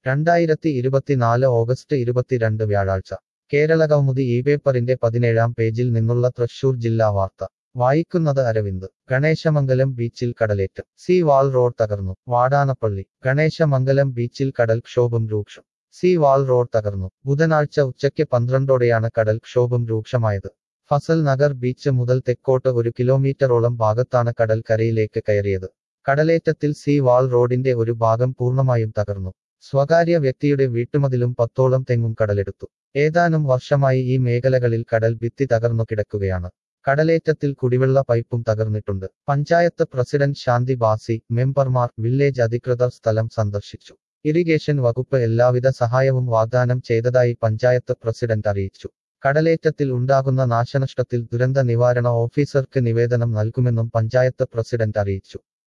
രണ്ടായിരത്തി ഇരുപത്തിനാല് ഓഗസ്റ്റ് ഇരുപത്തിരണ്ട് വ്യാഴാഴ്ച കേരളകൗമുദി ഈ പേപ്പറിന്റെ പതിനേഴാം പേജിൽ നിന്നുള്ള തൃശൂർ ജില്ലാ വാർത്ത വായിക്കുന്നത് അരവിന്ദ് ഗണേശമംഗലം ബീച്ചിൽ കടലേറ്റം സീ വാൾ റോഡ് തകർന്നു വാടാനപ്പള്ളി ഗണേശമംഗലം ബീച്ചിൽ കടൽക്ഷോഭം രൂക്ഷം സീ വാൾ റോഡ് തകർന്നു ബുധനാഴ്ച ഉച്ചയ്ക്ക് പന്ത്രണ്ടോടെയാണ് കടൽക്ഷോഭം രൂക്ഷമായത് ഫസൽ നഗർ ബീച്ച് മുതൽ തെക്കോട്ട് ഒരു കിലോമീറ്ററോളം ഭാഗത്താണ് കടൽ കരയിലേക്ക് കയറിയത് കടലേറ്റത്തിൽ സീ വാൾ റോഡിന്റെ ഒരു ഭാഗം പൂർണ്ണമായും തകർന്നു സ്വകാര്യ വ്യക്തിയുടെ വീട്ടുമതിലും പത്തോളം തെങ്ങും കടലെടുത്തു ഏതാനും വർഷമായി ഈ മേഖലകളിൽ കടൽ ഭിത്തി തകർന്നു കിടക്കുകയാണ് കടലേറ്റത്തിൽ കുടിവെള്ള പൈപ്പും തകർന്നിട്ടുണ്ട് പഞ്ചായത്ത് പ്രസിഡന്റ് ശാന്തി ബാസി മെമ്പർമാർ വില്ലേജ് അധികൃതർ സ്ഥലം സന്ദർശിച്ചു ഇറിഗേഷൻ വകുപ്പ് എല്ലാവിധ സഹായവും വാഗ്ദാനം ചെയ്തതായി പഞ്ചായത്ത് പ്രസിഡന്റ് അറിയിച്ചു കടലേറ്റത്തിൽ ഉണ്ടാകുന്ന നാശനഷ്ടത്തിൽ ദുരന്ത നിവാരണ ഓഫീസർക്ക് നിവേദനം നൽകുമെന്നും പഞ്ചായത്ത് പ്രസിഡന്റ് അറിയിച്ചു